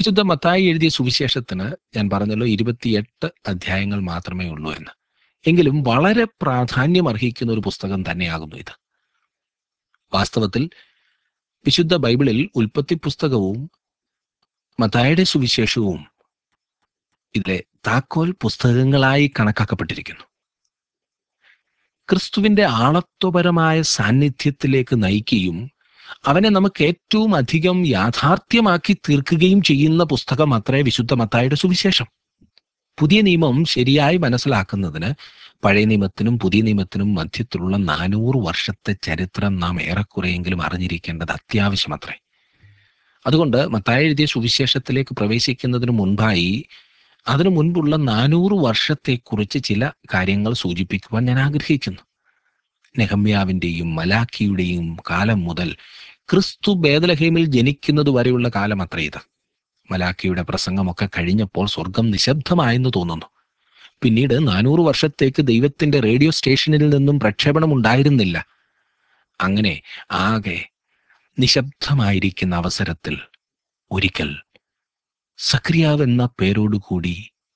വിശുദ്ധ മത്തായി എഴുതിയ സുവിശേഷത്തിന് ഞാൻ പറഞ്ഞല്ലോ ഇരുപത്തിയെട്ട് അധ്യായങ്ങൾ മാത്രമേ ഉള്ളൂ എന്ന് എങ്കിലും വളരെ പ്രാധാന്യം അർഹിക്കുന്ന ഒരു പുസ്തകം തന്നെയാകുന്നു ഇത് വാസ്തവത്തിൽ വിശുദ്ധ ബൈബിളിൽ ഉൽപ്പത്തി പുസ്തകവും മത്തായുടെ സുവിശേഷവും ഇതിലെ താക്കോൽ പുസ്തകങ്ങളായി കണക്കാക്കപ്പെട്ടിരിക്കുന്നു ക്രിസ്തുവിന്റെ ആളത്വപരമായ സാന്നിധ്യത്തിലേക്ക് നയിക്കുകയും അവനെ നമുക്ക് ഏറ്റവും അധികം യാഥാർത്ഥ്യമാക്കി തീർക്കുകയും ചെയ്യുന്ന പുസ്തകം അത്രേ വിശുദ്ധ മത്തായുടെ സുവിശേഷം പുതിയ നിയമം ശരിയായി മനസ്സിലാക്കുന്നതിന് പഴയ നിയമത്തിനും പുതിയ നിയമത്തിനും മധ്യത്തിലുള്ള നാനൂറ് വർഷത്തെ ചരിത്രം നാം ഏറെക്കുറെയെങ്കിലും അറിഞ്ഞിരിക്കേണ്ടത് അത്യാവശ്യമത്രേ അതുകൊണ്ട് മത്തായി എഴുതിയ സുവിശേഷത്തിലേക്ക് പ്രവേശിക്കുന്നതിന് മുൻപായി അതിനു മുൻപുള്ള നാനൂറ് വർഷത്തെക്കുറിച്ച് ചില കാര്യങ്ങൾ സൂചിപ്പിക്കുവാൻ ഞാൻ ആഗ്രഹിക്കുന്നു നെഹമ്യാവിൻ്റെയും മലാഖിയുടെയും കാലം മുതൽ ക്രിസ്തു ബേദലഹേമിൽ ജനിക്കുന്നത് വരെയുള്ള കാലം അത്ര ഇത് മലാഖിയുടെ പ്രസംഗമൊക്കെ കഴിഞ്ഞപ്പോൾ സ്വർഗം നിശബ്ദമായെന്ന് തോന്നുന്നു പിന്നീട് നാനൂറ് വർഷത്തേക്ക് ദൈവത്തിന്റെ റേഡിയോ സ്റ്റേഷനിൽ നിന്നും പ്രക്ഷേപണം ഉണ്ടായിരുന്നില്ല അങ്ങനെ ആകെ നിശബ്ദമായിരിക്കുന്ന അവസരത്തിൽ ഒരിക്കൽ സക്രിയാവ് എന്ന പേരോടുകൂടി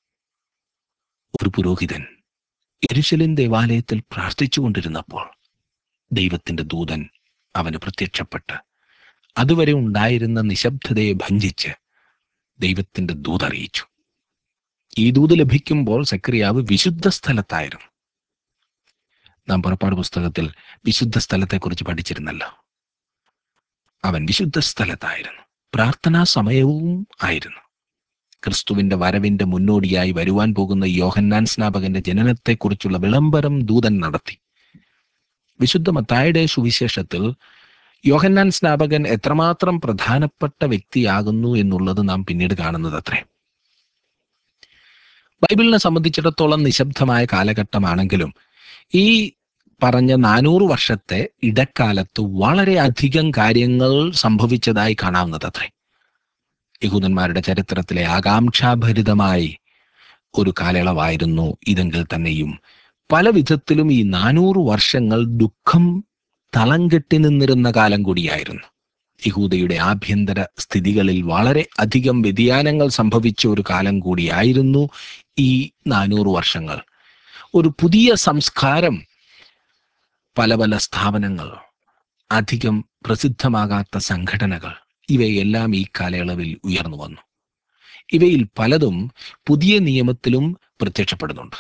ഒരു പുരോഹിതൻ എരുശലേം ദേവാലയത്തിൽ പ്രാർത്ഥിച്ചുകൊണ്ടിരുന്നപ്പോൾ ദൈവത്തിന്റെ ദൂതൻ അവന് പ്രത്യക്ഷപ്പെട്ട് അതുവരെ ഉണ്ടായിരുന്ന നിശബ്ദതയെ ഭഞ്ജിച്ച് ദൈവത്തിന്റെ ദൂത് അറിയിച്ചു ഈ ദൂത് ലഭിക്കുമ്പോൾ സക്രിയാവ് വിശുദ്ധ സ്ഥലത്തായിരുന്നു നാം പുറപ്പാട് പുസ്തകത്തിൽ വിശുദ്ധ സ്ഥലത്തെക്കുറിച്ച് പഠിച്ചിരുന്നല്ലോ അവൻ വിശുദ്ധ സ്ഥലത്തായിരുന്നു പ്രാർത്ഥനാ സമയവും ആയിരുന്നു ക്രിസ്തുവിന്റെ വരവിന്റെ മുന്നോടിയായി വരുവാൻ പോകുന്ന യോഹന്നാൻ സ്നാപകന്റെ ജനനത്തെക്കുറിച്ചുള്ള വിളംബരം ദൂതൻ നടത്തി വിശുദ്ധ മത്തായുടെ സുവിശേഷത്തിൽ യോഹന്നാൻ സ്നാപകൻ എത്രമാത്രം പ്രധാനപ്പെട്ട വ്യക്തിയാകുന്നു എന്നുള്ളത് നാം പിന്നീട് കാണുന്നത് അത്രേ ബൈബിളിനെ സംബന്ധിച്ചിടത്തോളം നിശബ്ദമായ കാലഘട്ടമാണെങ്കിലും ഈ പറഞ്ഞ നാനൂറ് വർഷത്തെ ഇടക്കാലത്ത് വളരെ അധികം കാര്യങ്ങൾ സംഭവിച്ചതായി കാണാവുന്നത് അത്രേ യഹൂദന്മാരുടെ ചരിത്രത്തിലെ ആകാംക്ഷാഭരിതമായി ഒരു കാലയളവായിരുന്നു ഇതെങ്കിൽ തന്നെയും പല വിധത്തിലും ഈ നാനൂറ് വർഷങ്ങൾ ദുഃഖം തളം കെട്ടി നിന്നിരുന്ന കാലം കൂടിയായിരുന്നു യഹൂദയുടെ ആഭ്യന്തര സ്ഥിതികളിൽ വളരെ അധികം വ്യതിയാനങ്ങൾ സംഭവിച്ച ഒരു കാലം കൂടിയായിരുന്നു ഈ നാനൂറ് വർഷങ്ങൾ ഒരു പുതിയ സംസ്കാരം പല പല സ്ഥാപനങ്ങൾ അധികം പ്രസിദ്ധമാകാത്ത സംഘടനകൾ ഇവയെല്ലാം ഈ കാലയളവിൽ ഉയർന്നു വന്നു ഇവയിൽ പലതും പുതിയ നിയമത്തിലും പ്രത്യക്ഷപ്പെടുന്നുണ്ട്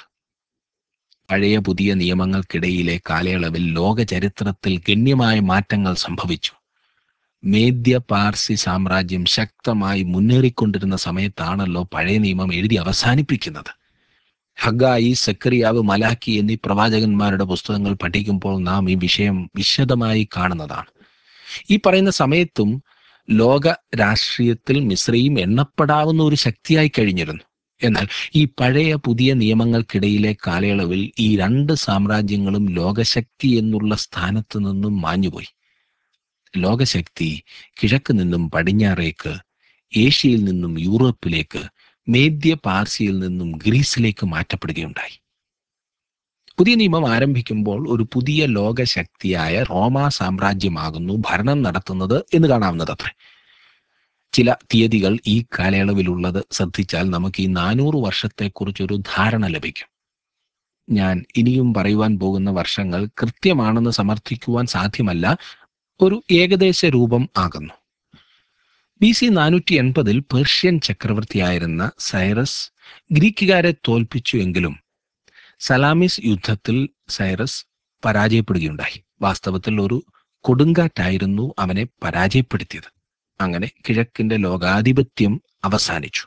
പഴയ പുതിയ നിയമങ്ങൾക്കിടയിലെ കാലയളവിൽ ലോക ചരിത്രത്തിൽ ഗണ്യമായ മാറ്റങ്ങൾ സംഭവിച്ചു മേദ്യ പാർസി സാമ്രാജ്യം ശക്തമായി മുന്നേറിക്കൊണ്ടിരുന്ന സമയത്താണല്ലോ പഴയ നിയമം എഴുതി അവസാനിപ്പിക്കുന്നത് ഹഗായി സക്കറിയാവ് മലാക്കി എന്നീ പ്രവാചകന്മാരുടെ പുസ്തകങ്ങൾ പഠിക്കുമ്പോൾ നാം ഈ വിഷയം വിശദമായി കാണുന്നതാണ് ഈ പറയുന്ന സമയത്തും ലോക രാഷ്ട്രീയത്തിൽ മിശ്രയും എണ്ണപ്പെടാവുന്ന ഒരു ശക്തിയായി കഴിഞ്ഞിരുന്നു എന്നാൽ ഈ പഴയ പുതിയ നിയമങ്ങൾക്കിടയിലെ കാലയളവിൽ ഈ രണ്ട് സാമ്രാജ്യങ്ങളും ലോകശക്തി എന്നുള്ള സ്ഥാനത്ത് നിന്നും മാഞ്ഞുപോയി ലോകശക്തി കിഴക്ക് നിന്നും പടിഞ്ഞാറേക്ക് ഏഷ്യയിൽ നിന്നും യൂറോപ്പിലേക്ക് മേദ്യ പാർസിയിൽ നിന്നും ഗ്രീസിലേക്ക് മാറ്റപ്പെടുകയുണ്ടായി പുതിയ നിയമം ആരംഭിക്കുമ്പോൾ ഒരു പുതിയ ലോകശക്തിയായ റോമാ സാമ്രാജ്യമാകുന്നു ഭരണം നടത്തുന്നത് എന്ന് കാണാവുന്നത് അത്രേ ചില തീയതികൾ ഈ കാലയളവിലുള്ളത് ശ്രദ്ധിച്ചാൽ നമുക്ക് ഈ നാനൂറ് വർഷത്തെക്കുറിച്ചൊരു ധാരണ ലഭിക്കും ഞാൻ ഇനിയും പറയുവാൻ പോകുന്ന വർഷങ്ങൾ കൃത്യമാണെന്ന് സമർത്ഥിക്കുവാൻ സാധ്യമല്ല ഒരു ഏകദേശ രൂപം ആകുന്നു ബി സി നാനൂറ്റി എൺപതിൽ പേർഷ്യൻ ചക്രവർത്തിയായിരുന്ന സൈറസ് ഗ്രീക്കുകാരെ തോൽപ്പിച്ചു എങ്കിലും സലാമിസ് യുദ്ധത്തിൽ സൈറസ് പരാജയപ്പെടുകയുണ്ടായി വാസ്തവത്തിൽ ഒരു കൊടുങ്കാറ്റായിരുന്നു അവനെ പരാജയപ്പെടുത്തിയത് അങ്ങനെ കിഴക്കിന്റെ ലോകാധിപത്യം അവസാനിച്ചു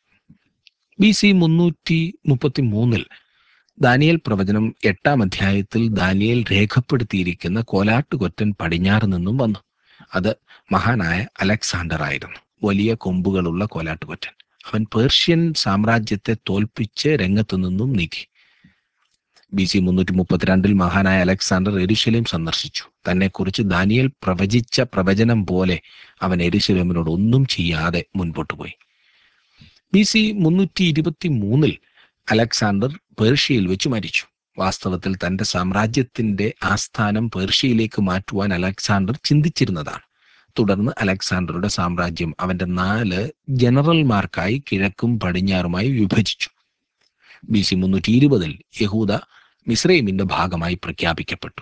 ബി സി മുന്നൂറ്റി മുപ്പത്തി മൂന്നിൽ ദാനിയൽ പ്രവചനം എട്ടാം അധ്യായത്തിൽ ദാനിയേൽ രേഖപ്പെടുത്തിയിരിക്കുന്ന കോലാട്ടുകൊറ്റൻ പടിഞ്ഞാറ് നിന്നും വന്നു അത് മഹാനായ അലക്സാണ്ടർ ആയിരുന്നു വലിയ കൊമ്പുകളുള്ള കോലാട്ടുകൊറ്റൻ അവൻ പേർഷ്യൻ സാമ്രാജ്യത്തെ തോൽപ്പിച്ച് രംഗത്തു നിന്നും നീക്കി ബി സി മുന്നൂറ്റി മുപ്പത്തിരണ്ടിൽ മഹാനായ അലക്സാണ്ടർ എരുശലേം സന്ദർശിച്ചു തന്നെക്കുറിച്ച് ദാനിയൽ പ്രവചിച്ച പ്രവചനം പോലെ അവൻ എരുശലേമിനോട് ഒന്നും ചെയ്യാതെ മുൻപോട്ട് പോയി ബി സി മുന്നൂറ്റി ഇരുപത്തി മൂന്നിൽ അലക്സാണ്ടർ പേർഷ്യയിൽ വെച്ച് മരിച്ചു വാസ്തവത്തിൽ തന്റെ സാമ്രാജ്യത്തിന്റെ ആസ്ഥാനം പേർഷ്യയിലേക്ക് മാറ്റുവാൻ അലക്സാണ്ടർ ചിന്തിച്ചിരുന്നതാണ് തുടർന്ന് അലക്സാണ്ടറുടെ സാമ്രാജ്യം അവന്റെ നാല് ജനറൽമാർക്കായി കിഴക്കും പടിഞ്ഞാറുമായി വിഭജിച്ചു ബി സി മുന്നൂറ്റി ഇരുപതിൽ യഹൂദ മിസ്രൈമിന്റെ ഭാഗമായി പ്രഖ്യാപിക്കപ്പെട്ടു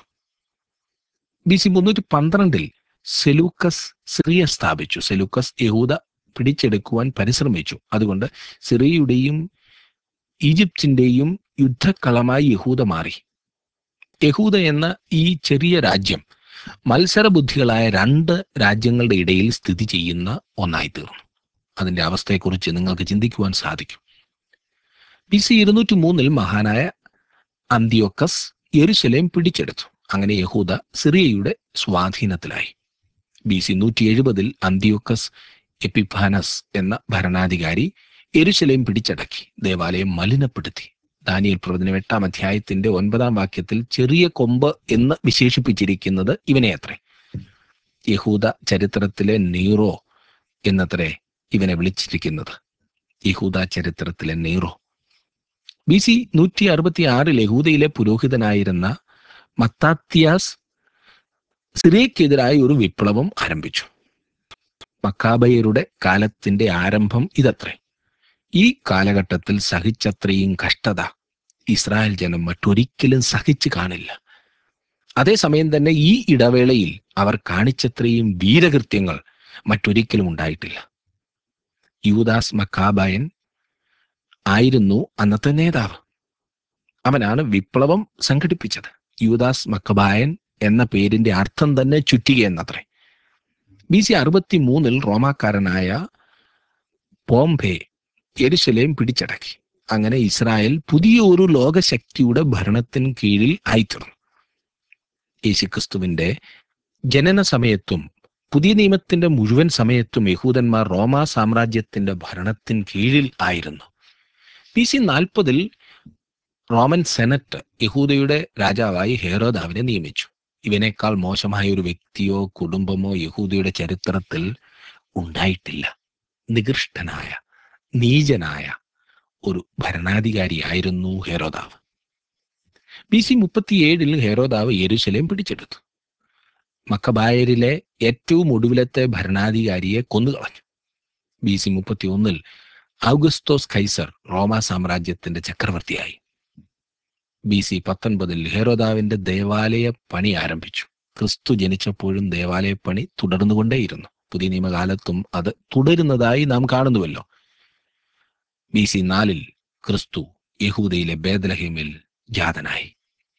ബി സി മുന്നൂറ്റി പന്ത്രണ്ടിൽ സെലൂക്കസ് സിറിയ സ്ഥാപിച്ചു സെലൂക്കസ് യഹൂദ പിടിച്ചെടുക്കുവാൻ പരിശ്രമിച്ചു അതുകൊണ്ട് സിറിയയുടെയും ഈജിപ്തിന്റെയും യുദ്ധക്കളമായി യഹൂദ മാറി യഹൂദ എന്ന ഈ ചെറിയ രാജ്യം മത്സരബുദ്ധികളായ രണ്ട് രാജ്യങ്ങളുടെ ഇടയിൽ സ്ഥിതി ചെയ്യുന്ന ഒന്നായി തീർന്നു അതിന്റെ അവസ്ഥയെക്കുറിച്ച് നിങ്ങൾക്ക് ചിന്തിക്കുവാൻ സാധിക്കും ബി സി ഇരുന്നൂറ്റി മൂന്നിൽ മഹാനായ അന്തിയോക്കസ് യെരുശലേം പിടിച്ചെടുത്തു അങ്ങനെ യഹൂദ സിറിയയുടെ സ്വാധീനത്തിലായി ബി സി നൂറ്റി എഴുപതിൽ അന്തിയോക്കസ് എപ്പിഫാനസ് എന്ന ഭരണാധികാരി യെരുശലേം പിടിച്ചടക്കി ദേവാലയം മലിനപ്പെടുത്തി ദാനിയൽ പ്രവചനം എട്ടാം അധ്യായത്തിന്റെ ഒൻപതാം വാക്യത്തിൽ ചെറിയ കൊമ്പ് എന്ന് വിശേഷിപ്പിച്ചിരിക്കുന്നത് ഇവനെ അത്രേ യഹൂദ ചരിത്രത്തിലെ നീറോ എന്നത്രേ ഇവനെ വിളിച്ചിരിക്കുന്നത് യഹൂദ ചരിത്രത്തിലെ നീറോ ബി സി നൂറ്റി അറുപത്തി ആറിൽ യഹൂദയിലെ പുരോഹിതനായിരുന്ന മത്താത്തിയാസ് സിറിയക്കെതിരായ ഒരു വിപ്ലവം ആരംഭിച്ചു മക്കാബയരുടെ കാലത്തിന്റെ ആരംഭം ഇതത്രേ ഈ കാലഘട്ടത്തിൽ സഹിച്ചത്രയും കഷ്ടത ഇസ്രായേൽ ജനം മറ്റൊരിക്കലും സഹിച്ചു കാണില്ല അതേസമയം തന്നെ ഈ ഇടവേളയിൽ അവർ കാണിച്ചത്രയും വീരകൃത്യങ്ങൾ മറ്റൊരിക്കലും ഉണ്ടായിട്ടില്ല യൂദാസ് മക്കാബായൻ ആയിരുന്നു അന്നത്തെ നേതാവ് അവനാണ് വിപ്ലവം സംഘടിപ്പിച്ചത് യൂദാസ് മക്കബായൻ എന്ന പേരിന്റെ അർത്ഥം തന്നെ ചുറ്റിക എന്നത്രേ ബി സി അറുപത്തി മൂന്നിൽ റോമാക്കാരനായ പോംബെ യെരുശലേം പിടിച്ചടക്കി അങ്ങനെ ഇസ്രായേൽ പുതിയ ഒരു ലോകശക്തിയുടെ ഭരണത്തിന് കീഴിൽ ആയിത്തീർന്നു യേശുക്രിസ്തുവിന്റെ ജനന സമയത്തും പുതിയ നിയമത്തിന്റെ മുഴുവൻ സമയത്തും യഹൂദന്മാർ റോമാ സാമ്രാജ്യത്തിന്റെ ഭരണത്തിന് കീഴിൽ ആയിരുന്നു പി സി നാൽപ്പതിൽ റോമൻ സെനറ്റ് യഹൂദയുടെ രാജാവായി ഹേറോദാവിനെ നിയമിച്ചു ഇവനേക്കാൾ മോശമായ ഒരു വ്യക്തിയോ കുടുംബമോ യഹൂദയുടെ ചരിത്രത്തിൽ ഉണ്ടായിട്ടില്ല നികൃഷ്ടനായ നീചനായ ഒരു ഭരണാധികാരിയായിരുന്നു ഹെറോദാവ് ബി സി മുപ്പത്തിയേഴിൽ ഹെറോദാവ് യെരുശലേം പിടിച്ചെടുത്തു മക്കബായരിലെ ഏറ്റവും ഒടുവിലത്തെ ഭരണാധികാരിയെ കൊന്നുകളഞ്ഞു ബി സി മുപ്പത്തി ഒന്നിൽ ഔഗസ്തോസ് കൈസർ റോമ സാമ്രാജ്യത്തിന്റെ ചക്രവർത്തിയായി ബി സി പത്തൊൻപതിൽ ഹെറോദാവിന്റെ ദേവാലയ പണി ആരംഭിച്ചു ക്രിസ്തു ജനിച്ചപ്പോഴും ദേവാലയ പണി തുടർന്നുകൊണ്ടേയിരുന്നു പുതിയ നിയമകാലത്തും അത് തുടരുന്നതായി നാം കാണുന്നുവല്ലോ ബി സി നാലിൽ ക്രിസ്തു യഹൂദയിലെ ബേദലഹീമിൽ ജാതനായി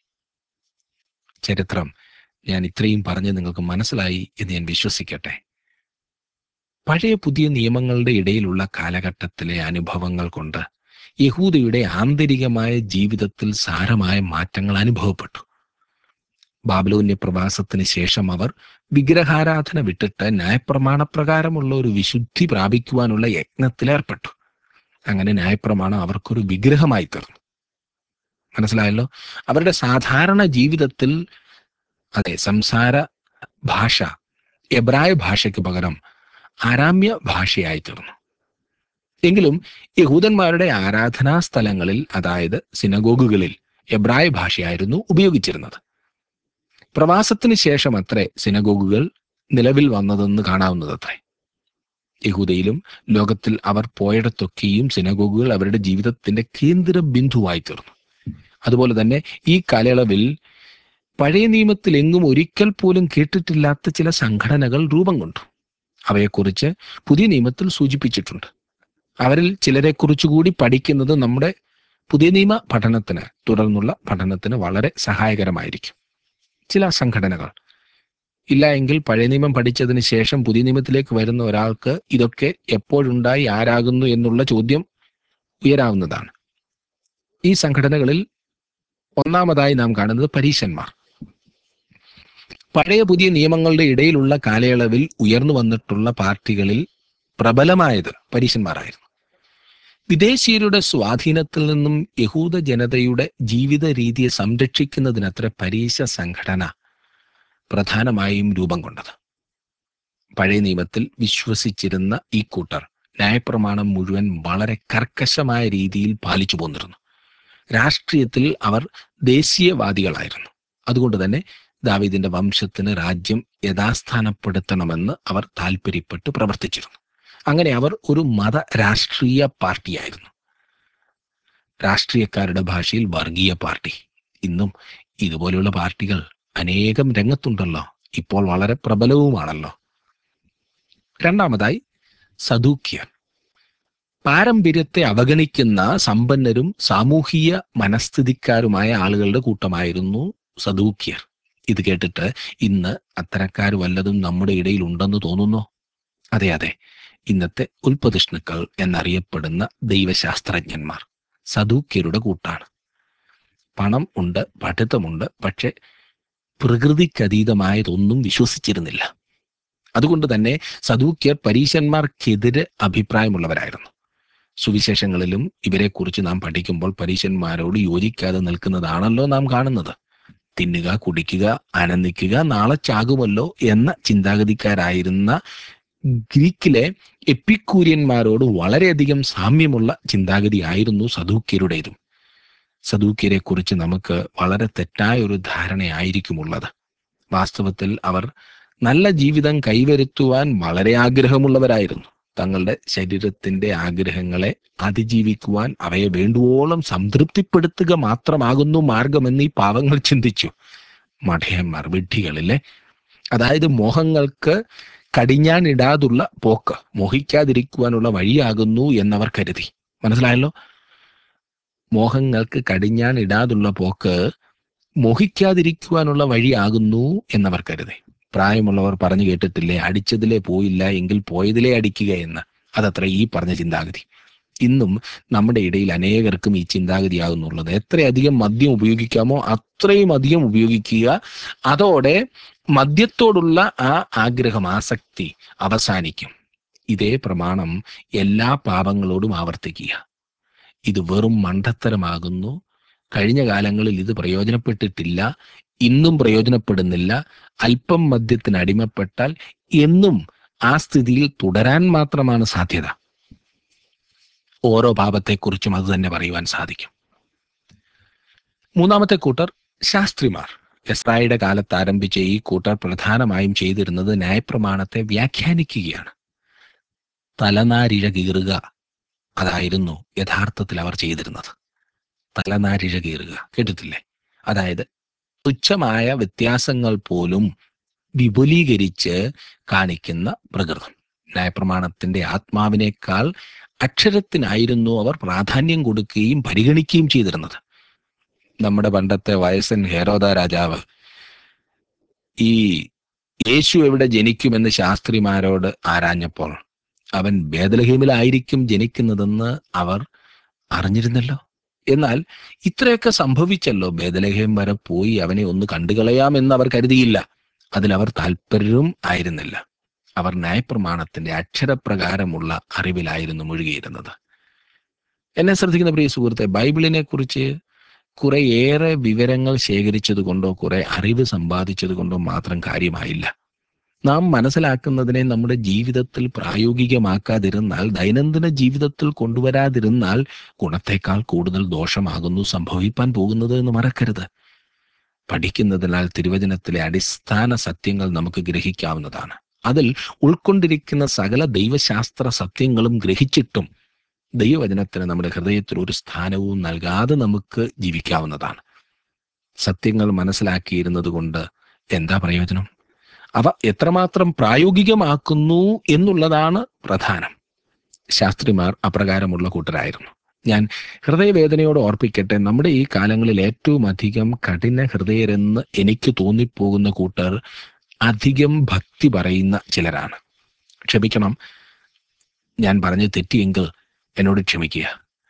ചരിത്രം ഞാൻ ഇത്രയും പറഞ്ഞ് നിങ്ങൾക്ക് മനസ്സിലായി എന്ന് ഞാൻ വിശ്വസിക്കട്ടെ പഴയ പുതിയ നിയമങ്ങളുടെ ഇടയിലുള്ള കാലഘട്ടത്തിലെ അനുഭവങ്ങൾ കൊണ്ട് യഹൂദയുടെ ആന്തരികമായ ജീവിതത്തിൽ സാരമായ മാറ്റങ്ങൾ അനുഭവപ്പെട്ടു ബാബലോന്യ പ്രവാസത്തിന് ശേഷം അവർ വിഗ്രഹാരാധന വിട്ടിട്ട് ന്യായപ്രമാണപ്രകാരമുള്ള ഒരു വിശുദ്ധി പ്രാപിക്കുവാനുള്ള യജ്ഞത്തിലേർപ്പെട്ടു അങ്ങനെ ന്യായപ്രമാണം അവർക്കൊരു വിഗ്രഹമായി തീർന്നു മനസ്സിലായല്ലോ അവരുടെ സാധാരണ ജീവിതത്തിൽ അതെ സംസാര ഭാഷ എബ്രായ ഭാഷയ്ക്ക് പകരം ആരാമ്യ ഭാഷയായി തീർന്നു എങ്കിലും യഹൂദന്മാരുടെ ആരാധനാ സ്ഥലങ്ങളിൽ അതായത് സിനഗോഗുകളിൽ എബ്രായ ഭാഷയായിരുന്നു ഉപയോഗിച്ചിരുന്നത് പ്രവാസത്തിന് ശേഷം അത്രേ സിനഗോഗുകൾ നിലവിൽ വന്നതെന്ന് കാണാവുന്നതത്രേ യഹൂദയിലും ലോകത്തിൽ അവർ പോയിടത്തൊക്കെയും സിനഗോഗുകൾ അവരുടെ ജീവിതത്തിന്റെ കേന്ദ്ര ബിന്ദുവായി തീർന്നു അതുപോലെ തന്നെ ഈ കാലയളവിൽ പഴയ നിയമത്തിൽ എങ്ങും ഒരിക്കൽ പോലും കേട്ടിട്ടില്ലാത്ത ചില സംഘടനകൾ രൂപം കൊണ്ടു അവയെക്കുറിച്ച് പുതിയ നിയമത്തിൽ സൂചിപ്പിച്ചിട്ടുണ്ട് അവരിൽ ചിലരെ കുറിച്ചുകൂടി പഠിക്കുന്നത് നമ്മുടെ പുതിയ നിയമ പഠനത്തിന് തുടർന്നുള്ള പഠനത്തിന് വളരെ സഹായകരമായിരിക്കും ചില സംഘടനകൾ ഇല്ല എങ്കിൽ പഴയ നിയമം പഠിച്ചതിന് ശേഷം പുതിയ നിയമത്തിലേക്ക് വരുന്ന ഒരാൾക്ക് ഇതൊക്കെ എപ്പോഴുണ്ടായി ആരാകുന്നു എന്നുള്ള ചോദ്യം ഉയരാവുന്നതാണ് ഈ സംഘടനകളിൽ ഒന്നാമതായി നാം കാണുന്നത് പരീശന്മാർ പഴയ പുതിയ നിയമങ്ങളുടെ ഇടയിലുള്ള കാലയളവിൽ ഉയർന്നു വന്നിട്ടുള്ള പാർട്ടികളിൽ പ്രബലമായത് പരീശന്മാരായിരുന്നു വിദേശീയരുടെ സ്വാധീനത്തിൽ നിന്നും യഹൂദ ജനതയുടെ ജീവിത രീതിയെ സംരക്ഷിക്കുന്നതിനത്ര പരീശ സംഘടന പ്രധാനമായും രൂപം കൊണ്ടത് പഴയ നിയമത്തിൽ വിശ്വസിച്ചിരുന്ന ഈ കൂട്ടർ ന്യായപ്രമാണം മുഴുവൻ വളരെ കർക്കശമായ രീതിയിൽ പാലിച്ചു പോന്നിരുന്നു രാഷ്ട്രീയത്തിൽ അവർ ദേശീയവാദികളായിരുന്നു അതുകൊണ്ട് തന്നെ ദാവീദിന്റെ വംശത്തിന് രാജ്യം യഥാസ്ഥാനപ്പെടുത്തണമെന്ന് അവർ താല്പര്യപ്പെട്ട് പ്രവർത്തിച്ചിരുന്നു അങ്ങനെ അവർ ഒരു മത രാഷ്ട്രീയ പാർട്ടിയായിരുന്നു രാഷ്ട്രീയക്കാരുടെ ഭാഷയിൽ വർഗീയ പാർട്ടി ഇന്നും ഇതുപോലെയുള്ള പാർട്ടികൾ അനേകം രംഗത്തുണ്ടല്ലോ ഇപ്പോൾ വളരെ പ്രബലവുമാണല്ലോ രണ്ടാമതായി സദൂക്യർ പാരമ്പര്യത്തെ അവഗണിക്കുന്ന സമ്പന്നരും സാമൂഹിക മനസ്ഥിതിക്കാരുമായ ആളുകളുടെ കൂട്ടമായിരുന്നു സദൂക്യർ ഇത് കേട്ടിട്ട് ഇന്ന് അത്തരക്കാർ വല്ലതും നമ്മുടെ ഇടയിൽ ഉണ്ടെന്ന് തോന്നുന്നു അതെ അതെ ഇന്നത്തെ ഉൽപ്പതിഷ്ണുക്കൾ എന്നറിയപ്പെടുന്ന ദൈവശാസ്ത്രജ്ഞന്മാർ സദൂക്യരുടെ കൂട്ടാണ് പണം ഉണ്ട് പഠിത്തമുണ്ട് പക്ഷെ പ്രകൃതിക്കതീതമായതൊന്നും വിശ്വസിച്ചിരുന്നില്ല അതുകൊണ്ട് തന്നെ സദൂക്യർ പരീശന്മാർക്കെതിരെ അഭിപ്രായമുള്ളവരായിരുന്നു സുവിശേഷങ്ങളിലും ഇവരെക്കുറിച്ച് നാം പഠിക്കുമ്പോൾ പരീശന്മാരോട് യോജിക്കാതെ നിൽക്കുന്നതാണല്ലോ നാം കാണുന്നത് തിന്നുക കുടിക്കുക ആനന്ദിക്കുക നാളെ ചാകുമല്ലോ എന്ന ചിന്താഗതിക്കാരായിരുന്ന ഗ്രീക്കിലെ എപ്പിക്കൂര്യന്മാരോട് വളരെയധികം സാമ്യമുള്ള ചിന്താഗതിയായിരുന്നു സദൂക്യരുടേതും സദൂക്യരെ കുറിച്ച് നമുക്ക് വളരെ തെറ്റായ ഒരു ധാരണയായിരിക്കുമുള്ളത് വാസ്തവത്തിൽ അവർ നല്ല ജീവിതം കൈവരുത്തുവാൻ വളരെ ആഗ്രഹമുള്ളവരായിരുന്നു തങ്ങളുടെ ശരീരത്തിന്റെ ആഗ്രഹങ്ങളെ അതിജീവിക്കുവാൻ അവയെ വേണ്ടുവോളം സംതൃപ്തിപ്പെടുത്തുക മാത്രമാകുന്നു മാർഗമെന്ന് ഈ പാവങ്ങൾ ചിന്തിച്ചു മഠയന്മാർ വിഡ്ഢികളിലെ അതായത് മോഹങ്ങൾക്ക് കടിഞ്ഞാണിടാതുള്ള പോക്ക് മോഹിക്കാതിരിക്കുവാനുള്ള വഴിയാകുന്നു എന്നവർ കരുതി മനസ്സിലായല്ലോ മോഹങ്ങൾക്ക് കടിഞ്ഞാണിടാതുള്ള പോക്ക് മോഹിക്കാതിരിക്കുവാനുള്ള വഴിയാകുന്നു എന്നവർ കരുതി പ്രായമുള്ളവർ പറഞ്ഞു കേട്ടിട്ടില്ലേ അടിച്ചതിലേ പോയില്ല എങ്കിൽ പോയതിലേ അടിക്കുക എന്ന് അതത്ര ഈ പറഞ്ഞ ചിന്താഗതി ഇന്നും നമ്മുടെ ഇടയിൽ അനേകർക്കും ഈ ചിന്താഗതിയാകുന്നുള്ളത് എത്രയധികം മദ്യം ഉപയോഗിക്കാമോ അത്രയും അധികം ഉപയോഗിക്കുക അതോടെ മദ്യത്തോടുള്ള ആ ആഗ്രഹം ആസക്തി അവസാനിക്കും ഇതേ പ്രമാണം എല്ലാ പാപങ്ങളോടും ആവർത്തിക്കുക ഇത് വെറും മണ്ടത്തരമാകുന്നു കഴിഞ്ഞ കാലങ്ങളിൽ ഇത് പ്രയോജനപ്പെട്ടിട്ടില്ല ഇന്നും പ്രയോജനപ്പെടുന്നില്ല അല്പം മദ്യത്തിന് അടിമപ്പെട്ടാൽ എന്നും ആ സ്ഥിതിയിൽ തുടരാൻ മാത്രമാണ് സാധ്യത ഓരോ പാപത്തെക്കുറിച്ചും അത് തന്നെ പറയുവാൻ സാധിക്കും മൂന്നാമത്തെ കൂട്ടർ ശാസ്ത്രിമാർ എസ്രായുടെ കാലത്ത് ആരംഭിച്ച ഈ കൂട്ടർ പ്രധാനമായും ചെയ്തിരുന്നത് ന്യായപ്രമാണത്തെ വ്യാഖ്യാനിക്കുകയാണ് തലനാരിഴ കീറുക അതായിരുന്നു യഥാർത്ഥത്തിൽ അവർ ചെയ്തിരുന്നത് തലനാരിഴ കീറുക കേട്ടിട്ടില്ലേ അതായത് തുച്ഛമായ വ്യത്യാസങ്ങൾ പോലും വിപുലീകരിച്ച് കാണിക്കുന്ന പ്രകൃതം ന്യായപ്രമാണത്തിന്റെ ആത്മാവിനേക്കാൾ അക്ഷരത്തിനായിരുന്നു അവർ പ്രാധാന്യം കൊടുക്കുകയും പരിഗണിക്കുകയും ചെയ്തിരുന്നത് നമ്മുടെ പണ്ടത്തെ വയസ്സൻ ഹേരോദ രാജാവ് ഈ യേശു എവിടെ ജനിക്കുമെന്ന് ശാസ്ത്രിമാരോട് ആരാഞ്ഞപ്പോൾ അവൻ ബേദലഹീമിലായിരിക്കും ജനിക്കുന്നതെന്ന് അവർ അറിഞ്ഞിരുന്നല്ലോ എന്നാൽ ഇത്രയൊക്കെ സംഭവിച്ചല്ലോ ബേദലഹേം വരെ പോയി അവനെ ഒന്ന് കണ്ടുകളയാമെന്ന് അവർ കരുതിയില്ല അതിലവർ താല്പര്യവും ആയിരുന്നില്ല അവർ ന്യായപ്രമാണത്തിന്റെ അക്ഷരപ്രകാരമുള്ള അറിവിലായിരുന്നു മുഴുകിയിരുന്നത് എന്നെ ശ്രദ്ധിക്കുന്ന പ്രിയ സുഹൃത്തെ ബൈബിളിനെ കുറിച്ച് കുറെ ഏറെ വിവരങ്ങൾ ശേഖരിച്ചത് കൊണ്ടോ കുറെ അറിവ് സമ്പാദിച്ചത് കൊണ്ടോ മാത്രം കാര്യമായില്ല നാം മനസ്സിലാക്കുന്നതിനെ നമ്മുടെ ജീവിതത്തിൽ പ്രായോഗികമാക്കാതിരുന്നാൽ ദൈനംദിന ജീവിതത്തിൽ കൊണ്ടുവരാതിരുന്നാൽ ഗുണത്തെക്കാൾ കൂടുതൽ ദോഷമാകുന്നു സംഭവിപ്പാൻ പോകുന്നത് എന്ന് മറക്കരുത് പഠിക്കുന്നതിനാൽ തിരുവചനത്തിലെ അടിസ്ഥാന സത്യങ്ങൾ നമുക്ക് ഗ്രഹിക്കാവുന്നതാണ് അതിൽ ഉൾക്കൊണ്ടിരിക്കുന്ന സകല ദൈവശാസ്ത്ര സത്യങ്ങളും ഗ്രഹിച്ചിട്ടും ദൈവവചനത്തിന് നമ്മുടെ ഹൃദയത്തിൽ ഒരു സ്ഥാനവും നൽകാതെ നമുക്ക് ജീവിക്കാവുന്നതാണ് സത്യങ്ങൾ മനസ്സിലാക്കിയിരുന്നത് കൊണ്ട് എന്താ പ്രയോജനം അവ എത്രമാത്രം പ്രായോഗികമാക്കുന്നു എന്നുള്ളതാണ് പ്രധാനം ശാസ്ത്രിമാർ അപ്രകാരമുള്ള കൂട്ടരായിരുന്നു ഞാൻ ഹൃദയവേദനയോട് ഓർപ്പിക്കട്ടെ നമ്മുടെ ഈ കാലങ്ങളിൽ ഏറ്റവും അധികം കഠിന ഹൃദയരെന്ന് എനിക്ക് തോന്നിപ്പോകുന്ന കൂട്ടർ അധികം ഭക്തി പറയുന്ന ചിലരാണ് ക്ഷമിക്കണം ഞാൻ പറഞ്ഞ് തെറ്റിയെങ്കിൽ എന്നോട് ക്ഷമിക്കുക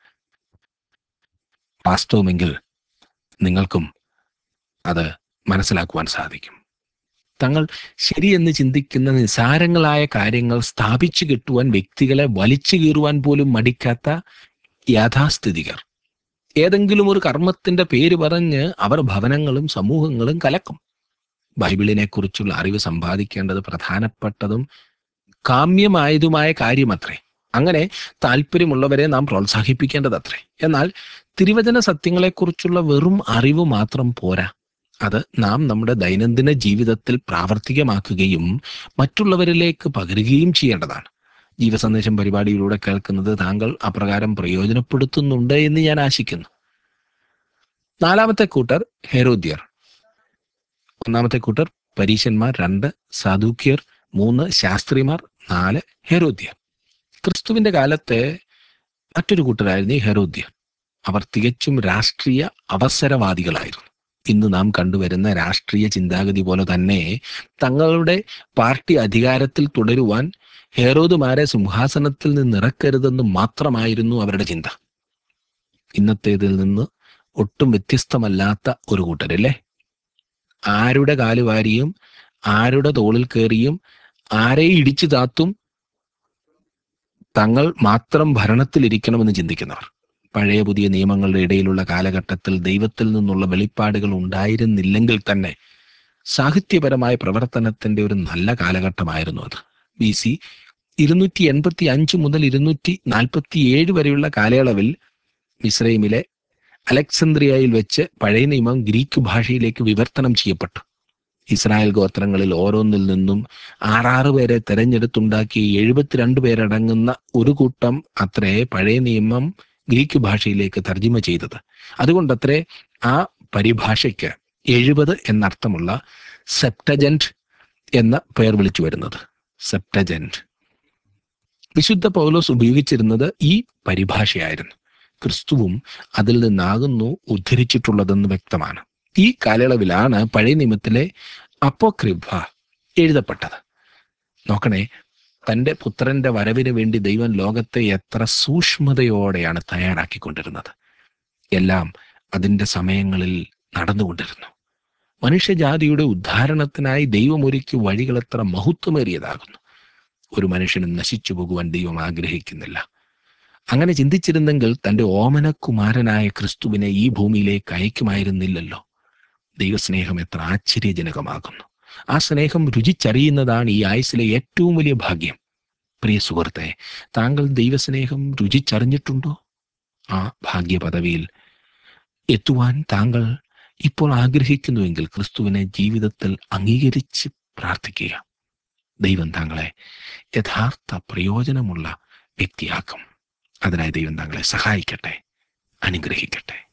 വാസ്തവമെങ്കിൽ നിങ്ങൾക്കും അത് മനസ്സിലാക്കുവാൻ സാധിക്കും തങ്ങൾ ശരിയെന്ന് ചിന്തിക്കുന്ന നിസാരങ്ങളായ കാര്യങ്ങൾ സ്ഥാപിച്ചു കിട്ടുവാൻ വ്യക്തികളെ വലിച്ചു കീറുവാൻ പോലും മടിക്കാത്ത യാഥാസ്ഥിതികർ ഏതെങ്കിലും ഒരു കർമ്മത്തിന്റെ പേര് പറഞ്ഞ് അവർ ഭവനങ്ങളും സമൂഹങ്ങളും കലക്കും ബൈബിളിനെ കുറിച്ചുള്ള അറിവ് സമ്പാദിക്കേണ്ടത് പ്രധാനപ്പെട്ടതും കാമ്യമായതുമായ കാര്യമത്രേ അങ്ങനെ താല്പര്യമുള്ളവരെ നാം പ്രോത്സാഹിപ്പിക്കേണ്ടതത്രേ എന്നാൽ തിരുവചന സത്യങ്ങളെക്കുറിച്ചുള്ള വെറും അറിവ് മാത്രം പോരാ അത് നാം നമ്മുടെ ദൈനംദിന ജീവിതത്തിൽ പ്രാവർത്തികമാക്കുകയും മറ്റുള്ളവരിലേക്ക് പകരുകയും ചെയ്യേണ്ടതാണ് ജീവസന്ദേശം പരിപാടിയിലൂടെ കേൾക്കുന്നത് താങ്കൾ അപ്രകാരം പ്രയോജനപ്പെടുത്തുന്നുണ്ട് എന്ന് ഞാൻ ആശിക്കുന്നു നാലാമത്തെ കൂട്ടർ ഹെരോദ്യർ ഒന്നാമത്തെ കൂട്ടർ പരീശന്മാർ രണ്ട് സാധുക്യർ മൂന്ന് ശാസ്ത്രിമാർ നാല് ഹെരോദ്യർ ക്രിസ്തുവിന്റെ കാലത്തെ മറ്റൊരു കൂട്ടരായിരുന്നു ഈ ഹെരോദ്യർ അവർ തികച്ചും രാഷ്ട്രീയ അവസരവാദികളായിരുന്നു ഇന്ന് നാം കണ്ടുവരുന്ന രാഷ്ട്രീയ ചിന്താഗതി പോലെ തന്നെ തങ്ങളുടെ പാർട്ടി അധികാരത്തിൽ തുടരുവാൻ ഹെറോദുമാരെ സിംഹാസനത്തിൽ നിന്ന് ഇറക്കരുതെന്ന് മാത്രമായിരുന്നു അവരുടെ ചിന്ത ഇന്നത്തേതിൽ നിന്ന് ഒട്ടും വ്യത്യസ്തമല്ലാത്ത ഒരു കൂട്ടരല്ലേ ആരുടെ കാലുവാരിയും ആരുടെ തോളിൽ കയറിയും ആരെ ഇടിച്ചു താത്തും തങ്ങൾ മാത്രം ഭരണത്തിലിരിക്കണമെന്ന് ചിന്തിക്കുന്നവർ പഴയ പുതിയ നിയമങ്ങളുടെ ഇടയിലുള്ള കാലഘട്ടത്തിൽ ദൈവത്തിൽ നിന്നുള്ള വെളിപ്പാടുകൾ ഉണ്ടായിരുന്നില്ലെങ്കിൽ തന്നെ സാഹിത്യപരമായ പ്രവർത്തനത്തിന്റെ ഒരു നല്ല കാലഘട്ടമായിരുന്നു അത് ബി സി ഇരുന്നൂറ്റി എൺപത്തി അഞ്ച് മുതൽ ഇരുന്നൂറ്റി നാൽപ്പത്തി ഏഴ് വരെയുള്ള കാലയളവിൽ മിസ്രൈമിലെ അലക്സന്ദ്രിയയിൽ വെച്ച് പഴയ നിയമം ഗ്രീക്ക് ഭാഷയിലേക്ക് വിവർത്തനം ചെയ്യപ്പെട്ടു ഇസ്രായേൽ ഗോത്രങ്ങളിൽ ഓരോന്നിൽ നിന്നും ആറാറ് പേരെ തെരഞ്ഞെടുത്തുണ്ടാക്കി എഴുപത്തിരണ്ട് പേരടങ്ങുന്ന ഒരു കൂട്ടം അത്രേ പഴയ നിയമം ഗ്രീക്ക് ഭാഷയിലേക്ക് തർജ്ജിമ ചെയ്തത് അതുകൊണ്ടത്രേ ആ പരിഭാഷയ്ക്ക് എഴുപത് എന്നർത്ഥമുള്ള സെപ്റ്റജന്റ് എന്ന പേർ വിളിച്ചു വരുന്നത് സെപ്റ്റജന്റ് വിശുദ്ധ പൗലോസ് ഉപയോഗിച്ചിരുന്നത് ഈ പരിഭാഷയായിരുന്നു ക്രിസ്തുവും അതിൽ നിന്നാകുന്നു ഉദ്ധരിച്ചിട്ടുള്ളതെന്ന് വ്യക്തമാണ് ഈ കാലയളവിലാണ് പഴയ നിയമത്തിലെ അപ്പോക്രിഭ എഴുതപ്പെട്ടത് നോക്കണേ തൻ്റെ പുത്രന്റെ വരവിന് വേണ്ടി ദൈവം ലോകത്തെ എത്ര സൂക്ഷ്മതയോടെയാണ് തയ്യാറാക്കിക്കൊണ്ടിരുന്നത് എല്ലാം അതിൻ്റെ സമയങ്ങളിൽ നടന്നുകൊണ്ടിരുന്നു മനുഷ്യജാതിയുടെ ഉദ്ധാരണത്തിനായി ദൈവമൊരുക്കിയ വഴികൾ എത്ര മഹത്വമേറിയതാകുന്നു ഒരു മനുഷ്യനും നശിച്ചു പോകുവാൻ ദൈവം ആഗ്രഹിക്കുന്നില്ല അങ്ങനെ ചിന്തിച്ചിരുന്നെങ്കിൽ തൻ്റെ ഓമനകുമാരനായ ക്രിസ്തുവിനെ ഈ ഭൂമിയിലേക്ക് അയക്കുമായിരുന്നില്ലല്ലോ ദൈവസ്നേഹം എത്ര ആശ്ചര്യജനകമാകുന്നു ആ സ്നേഹം രുചിച്ചറിയുന്നതാണ് ഈ ആയുസിലെ ഏറ്റവും വലിയ ഭാഗ്യം പ്രിയ സുഹൃത്തെ താങ്കൾ ദൈവസ്നേഹം രുചിച്ചറിഞ്ഞിട്ടുണ്ടോ ആ ഭാഗ്യ പദവിയിൽ എത്തുവാൻ താങ്കൾ ഇപ്പോൾ ആഗ്രഹിക്കുന്നുവെങ്കിൽ ക്രിസ്തുവിനെ ജീവിതത്തിൽ അംഗീകരിച്ച് പ്രാർത്ഥിക്കുക ദൈവം താങ്കളെ യഥാർത്ഥ പ്രയോജനമുള്ള വ്യക്തിയാക്കും അതിനായി ദൈവം താങ്കളെ സഹായിക്കട്ടെ അനുഗ്രഹിക്കട്ടെ